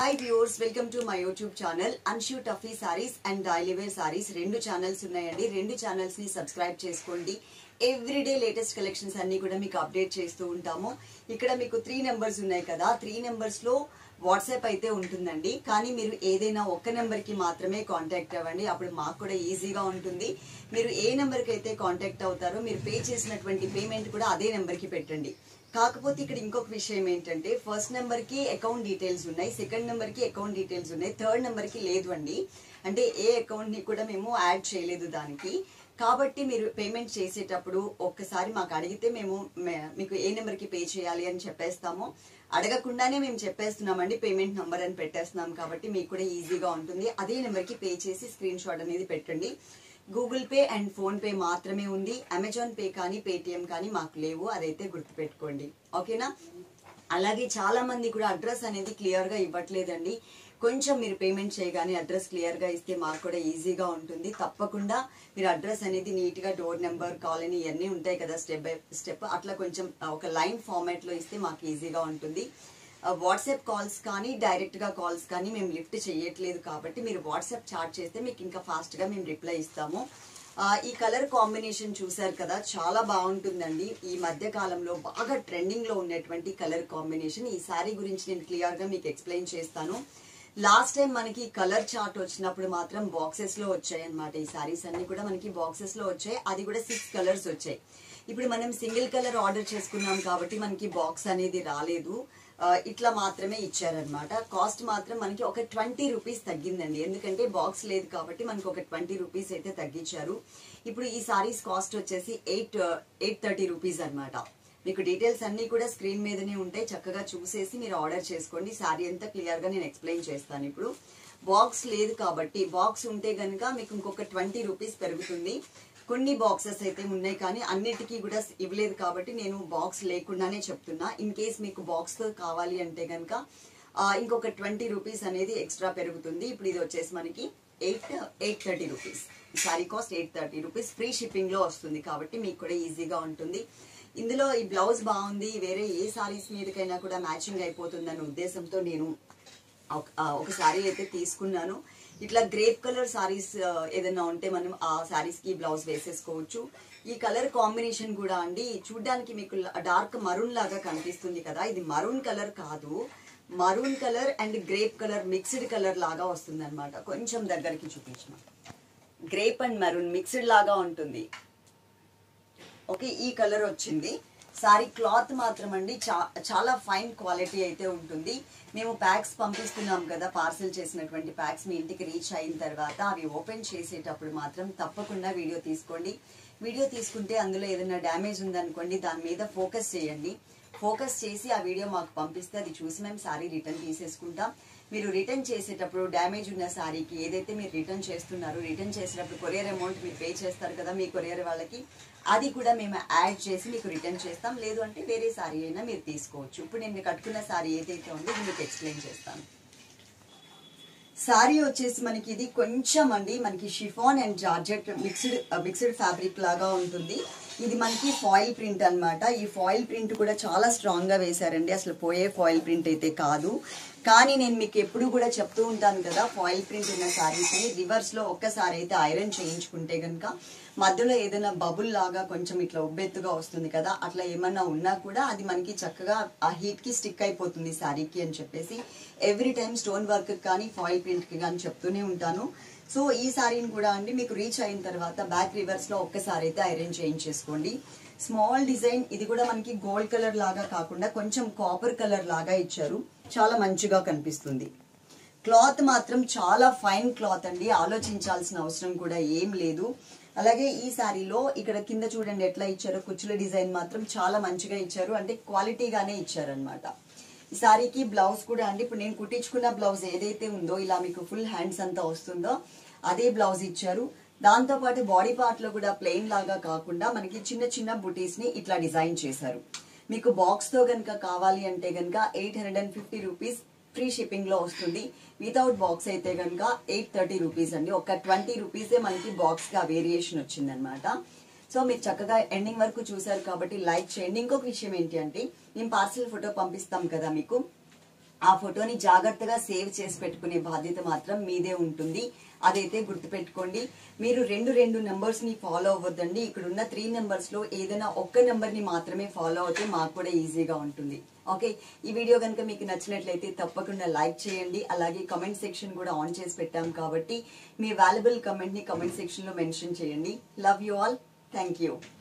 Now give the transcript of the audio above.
hi viewers welcome to my YouTube channel Anshu Taffy sarees and daily wear sarees రెండు channels ఉన్నాయండి రెండు channels ని subscribe చేసుకోండి ఎవ్రీడే లేటెస్ట్ కలెక్షన్స్ అన్ని కూడా మీకు అప్డేట్ చేస్తూ ఉంటాము ఇక్కడ మీకు త్రీ నెంబర్స్ ఉన్నాయి కదా త్రీ నెంబర్స్ లో వాట్సాప్ అయితే ఉంటుందండి కానీ మీరు ఏదైనా ఒక్క నెంబర్ కి మాత్రమే కాంటాక్ట్ అవ్వండి అప్పుడు మాకు కూడా ఈజీగా ఉంటుంది మీరు ఏ నెంబర్ కి అయితే కాంటాక్ట్ అవుతారో మీరు పే చేసినటువంటి పేమెంట్ కూడా అదే నెంబర్ కి పెట్టండి కాకపోతే ఇక్కడ ఇంకొక విషయం ఏంటంటే ఫస్ట్ నెంబర్ కి అకౌంట్ డీటెయిల్స్ ఉన్నాయి సెకండ్ నెంబర్ కి అకౌంట్ డీటెయిల్స్ ఉన్నాయి థర్డ్ నెంబర్ కి లేదు అండి అంటే ఏ అకౌంట్ ని కూడా మేము యాడ్ చేయలేదు దానికి కాబట్టి మీరు పేమెంట్ చేసేటప్పుడు ఒక్కసారి మాకు అడిగితే మేము మే- మీకు ఏ నెంబర్ కి పే చేయాలి అని చెప్పేస్తాము అడగకుండానే మేము చెప్పేస్తున్నామండి పేమెంట్ నంబర్ అని పెట్టేస్తున్నాం కాబట్టి మీకు కూడా ఈజీగా ఉంటుంది అదే నెంబర్ కి పే చేసి స్క్రీన్ షాట్ అనేది పెట్టండి Google Pay and PhonePe మాత్రమే ఉంది అమెజాన్ పే కానీ పేటిఎం కానీ మాకు లేవు అదైతే గుర్తుపెట్టుకోండి ఓకేనా అలాగే చాలా మంది కూడా అడ్రస్ అనేది క్లియర్ గా ఇవ్వట్లేదండి కొంచెం మీరు పేమెంట్ చేయగానే అడ్రస్ క్లియర్ గా ఇస్తే మాకు కూడా ఈజీగా ఉంటుంది తప్పకుండా మీరు అడ్రస్ అనేది నీట్ గా డోర్ నెంబర్ కాలనీ ఇవన్నీ ఉంటాయి కదా స్టెప్ బై స్టెప్ అట్లా కొంచెం ఒక లైన్ ఫార్మాట్ లో ఇస్తే మాకు ఈజీగా ఉంటుంది వాట్సాప్ కాల్స్ కానీ డైరెక్ట్ గా కాల్స్ కానీ మేము లిఫ్ట్ చేయట్లేదు కాబట్టి మీరు వాట్సాప్ చాట్ చేస్తే మీకు ఇంకా ఫాస్ట్ గా మేము రిప్లై ఇస్తాము ఆ, ఈ కలర్ కాంబినేషన్ చూసారు కదా చాలా బాగుంటుందండి ఈ మధ్య కాలంలో బాగా ట్రెండింగ్ లో ఉన్నటువంటి కలర్ కాంబినేషన్ ఈ శారీ గురించి నేను క్లియర్ గా మీకు ఎక్స్ప్లెయిన్ చేస్తాను లాస్ట్ టైం మనకి కలర్ చార్ట్ వచ్చినప్పుడు మాత్రం బాక్సెస్ లో వచ్చాయి అనమాట ఈ సారీస్ అన్ని కూడా మనకి బాక్సెస్ లో వచ్చాయి అది కూడా సిక్స్ కలర్స్ వచ్చాయి ఇప్పుడు మనం సింగిల్ కలర్ ఆర్డర్ చేసుకున్నాం కాబట్టి మనకి బాక్స్ అనేది రాలేదు ఆ, ఇట్లా మాత్రమే ఇచ్చారనమాట కాస్ట్ మాత్రం మనకి ఒక ట్వంటీ రూపీస్ తగ్గిందండి ఎందుకంటే బాక్స్ లేదు కాబట్టి మనకి ఒక ట్వంటీ రూపీస్ అయితే తగ్గించారు ఇప్పుడు ఈ సారీస్ కాస్ట్ వచ్చేసి ఎయిట్ ఎయిట్ థర్టీ రూపీస్ అనమాట మీకు డీటెయిల్స్ అన్ని కూడా స్క్రీన్ మీదనే ఉంటాయి చక్కగా చూసేసి మీరు ఆర్డర్ చేసుకోండి సారీ అంతా క్లియర్ గా నేను ఎక్స్ప్లెయిన్ చేస్తాను ఇప్పుడు బాక్స్ లేదు కాబట్టి బాక్స్ ఉంటే గనుక మీకు ఇంకొక ట్వంటీ రూపీస్ పెరుగుతుంది కొన్ని బాక్సెస్ అయితే ఉన్నాయి కానీ అన్నిటికీ కూడా ఇవ్వలేదు కాబట్టి నేను బాక్స్ లేకుండానే చెప్తున్నా ఇన్ కేస్ మీకు బాక్స్ తో కావాలి అంటే గనుక ఆ, ఇంకొక ట్వంటీ రూపీస్ అనేది ఎక్స్ట్రా పెరుగుతుంది ఇప్పుడు ఇది వచ్చేసి మనకి eight eight thirty rupees saree cost eight thirty rupees free shipping లో వస్తుంది కాబట్టి మీకు కూడా ఈజీగా ఉంటుంది ఇందులో ఈ బ్లౌజ్ బాగుంది వేరే ఏ సారీస్ మీదకైనా కూడా మ్యాచింగ్ అయిపోతుందన్న ఉద్దేశంతో నేను ఒక- ఆ, ఒక సారీ అయితే తీసుకున్నాను ఇట్లా గ్రేప్ కలర్ సారీస్ ఏదైనా ఉంటే మనం ఆ సారీస్ కి బ్లౌజ్ వేసేసుకోవచ్చు ఈ కలర్ కాంబినేషన్ కూడా అండి చూడ్డానికి మీకు డార్క్ మరూన్ లాగా కనిపిస్తుంది కదా ఇది మరూన్ కలర్ కాదు maroon colour and grape colour mixed colour లాగా వస్తుంది కొంచెం దగ్గరికి చూపించిన గ్రేప్ అండ్ మరూన్ మిక్స్డ్ లాగా ఉంటుంది ఓకే ఈ కలర్ వచ్చింది సారీ క్లాత్ మాత్రం అండి చా- చాలా ఫైన్ క్వాలిటీ అయితే ఉంటుంది మేము ప్యాక్స్ పంపిస్తున్నాం కదా పార్సల్ చేసినటువంటి ప్యాక్స్ మీ ఇంటికి రీచ్ అయిన తర్వాత అవి ఓపెన్ చేసేటప్పుడు మాత్రం తప్పకుండా వీడియో తీసుకోండి వీడియో తీసుకుంటే అందులో ఏదైనా డ్యామేజ్ ఉందనుకోండి దాని మీద ఫోకస్ చేయండి ఫోకస్ చేసి ఆ వీడియో మాకు పంపిస్తే అది చూసి మేము సారీ రిటర్న్ తీసేసుకుంటాం మీరు రిటర్న్ చేసేటప్పుడు డ్యామేజ్ ఉన్న సారీకి ఏదైతే మీరు రిటర్న్ చేస్తున్నారో రిటర్న్ చేసేటప్పుడు కొరియర్ అమౌంట్ మీరు పే చేస్తారు కదా మీ కొరియర్ వాళ్ళకి అది కూడా మేము యాడ్ చేసి మీకు రిటర్న్ చేస్తాం లేదు అంటే వేరే సారీ అయినా మీరు తీసుకోవచ్చు ఇప్పుడు నేను కట్టుకున్న సారీ ఏదైతే ఉందో ఇది మీకు ఎక్స్ప్లెయిన్ చేస్తాను సారీ వచ్చేసి మనకి ఇది కొంచెం అండి మనకి chiffon and georgette mixed mixed fabric లాగా ఉంటుంది ఇది మనకి ఫాయిల్ ప్రింట్ అన్నమాట ఈ ఫాయిల్ ప్రింట్ కూడా చాలా స్ట్రాంగ్ గా వేశారండి అసలు పోయే ఫాయిల్ ప్రింట్ అయితే కాదు కానీ నేను మీకు ఎప్పుడు కూడా చెప్తూ ఉంటాను కదా ఫాయిల్ ప్రింట్ ఉన్న సారీస్ ని రివర్స్ లో ఒక్కసారి అయితే ఐరన్ చేయించుకుంటే కనుక మధ్యలో ఏదైనా బబుల్ లాగా కొంచెం ఇట్లా ఉబ్బెత్తుగా వస్తుంది కదా అట్లా ఏమన్నా ఉన్నా కూడా అది మనకి చక్కగా ఆ హీట్ కి స్టిక్ అయిపోతుంది శారీకి అని చెప్పేసి ఎవ్రీ టైం స్టోన్ వర్క్ కానీ ఫాయిల్ ప్రింట్ కి కానీ చెప్తూనే ఉంటాను సో ఈ సారీని కూడా అండి మీకు రీచ్ అయిన తర్వాత బ్యాక్ రివర్స్ లో ఒక్కసారి అయితే ఐరన్ చేయించేసుకోండి స్మాల్ డిజైన్ ఇది కూడా మనకి గోల్డ్ కలర్ లాగా కాకుండా కొంచెం కాపర్ కలర్ లాగా ఇచ్చారు చాలా మంచిగా కనిపిస్తుంది క్లాత్ మాత్రం చాలా ఫైన్ క్లాత్ అండి ఆలోచించాల్సిన అవసరం కూడా ఏం లేదు అలాగే ఈ శారీలో ఇక్కడ కింద చూడండి ఎట్లా ఇచ్చారో కుచ్చుల డిజైన్ మాత్రం చాలా మంచిగా ఇచ్చారు అంటే క్వాలిటీగానే ఇచ్చారనమాట ఈ శారీకి బ్లౌజ్ కూడా అండి ఇప్పుడు నేను కుట్టించుకున్న బ్లౌజ్ ఏదైతే ఉందో ఇలా మీకు ఫుల్ హ్యాండ్స్ అంతా వస్తుందో అదే బ్లౌజ్ ఇచ్చారు దాంతో పాటు బాడీ పార్ట్ లో కూడా ప్లెయిన్ లాగా కాకుండా మనకి చిన్న చిన్న బుటీస్ ని ఇట్లా డిజైన్ చేశారు మీకు బాక్స్ తో గనుక కావాలి అంటే గనుక eight hundred and fifty rupees free shipping లో వస్తుంది వితౌట్ బాక్స్ అయితే కనుక ఎయిట్ థర్టీ రూపీస్ అండి ఒక ట్వంటీ రూపీసే మనకి బాక్స్ గా వేరియేషన్ వచ్చిందనమాట సో మీరు చక్కగా ఎండింగ్ వరకు చూసారు కాబట్టి లైక్ చేయండి ఇంకొక విషయం ఏంటి అంటే మేము పార్సల్ ఫోటో పంపిస్తాం కదా మీకు ఆ ఫోటోని జాగ్రత్తగా సేవ్ చేసి పెట్టుకునే బాధ్యత మాత్రం మీదే ఉంటుంది అదైతే గుర్తుపెట్టుకోండి మీరు రెండు రెండు నెంబర్స్ ని ఫాలో అవ్వద్దండి ఇక్కడ ఉన్న త్రీ నెంబర్స్ లో ఏదైనా ఒక్క నెంబర్ ని మాత్రమే ఫాలో అవుతే మాకు కూడా ఈజీగా ఉంటుంది ఓకే ఈ వీడియో కనుక మీకు నచ్చినట్లయితే తప్పకుండా లైక్ చేయండి అలాగే కమెంట్ సెక్షన్ కూడా ఆన్ చేసి పెట్టాం కాబట్టి మీ వాల్యుబుల్ కమెంట్ ని కమెంట్ సెక్షన్ లో మెన్షన్ చేయండి love you all thank you